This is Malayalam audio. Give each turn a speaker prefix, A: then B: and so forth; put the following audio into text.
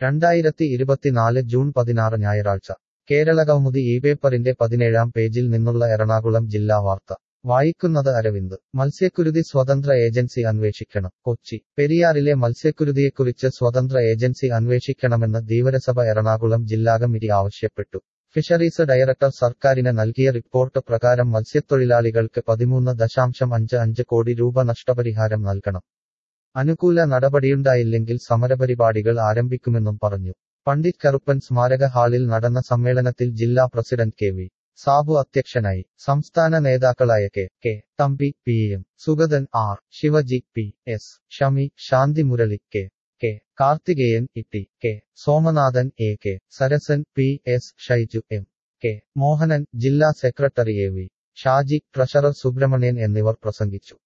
A: രണ്ടായിരത്തി ഇരുപത്തിനാല് ജൂൺ പതിനാറ് ഞായറാഴ്ച കേരളകൗമുദി ഈ പേപ്പറിന്റെ പതിനേഴാം പേജിൽ നിന്നുള്ള എറണാകുളം ജില്ലാ വാർത്ത വായിക്കുന്നത് അരവിന്ദ് മത്സ്യക്കുരുതി സ്വതന്ത്ര ഏജൻസി അന്വേഷിക്കണം കൊച്ചി പെരിയാറിലെ മത്സ്യക്കുരുതിയെക്കുറിച്ച് സ്വതന്ത്ര ഏജൻസി അന്വേഷിക്കണമെന്ന് ധീവരസഭ എറണാകുളം ജില്ലാ കമ്മിറ്റി ആവശ്യപ്പെട്ടു ഫിഷറീസ് ഡയറക്ടർ സർക്കാരിന് നൽകിയ റിപ്പോർട്ട് പ്രകാരം മത്സ്യത്തൊഴിലാളികൾക്ക് പതിമൂന്ന് ദശാംശം അഞ്ച് അഞ്ച് കോടി രൂപ നഷ്ടപരിഹാരം നൽകണം അനുകൂല നടപടിയുണ്ടായില്ലെങ്കിൽ സമരപരിപാടികൾ ആരംഭിക്കുമെന്നും പറഞ്ഞു പണ്ഡിറ്റ് കറുപ്പൻ സ്മാരക ഹാളിൽ നടന്ന സമ്മേളനത്തിൽ ജില്ലാ പ്രസിഡന്റ് കെ വി സാബു അധ്യക്ഷനായി സംസ്ഥാന നേതാക്കളായ K K Thampi P M Sugathan R Shivaji P S Shami Shanthi Murali K K Karthikeyan Itty K Somanathan A K Sarasan P S Shaiju M K Mohanan ജില്ലാ secretary A V Shaji treasurer Subramanian എന്നിവർ പ്രസംഗിച്ചു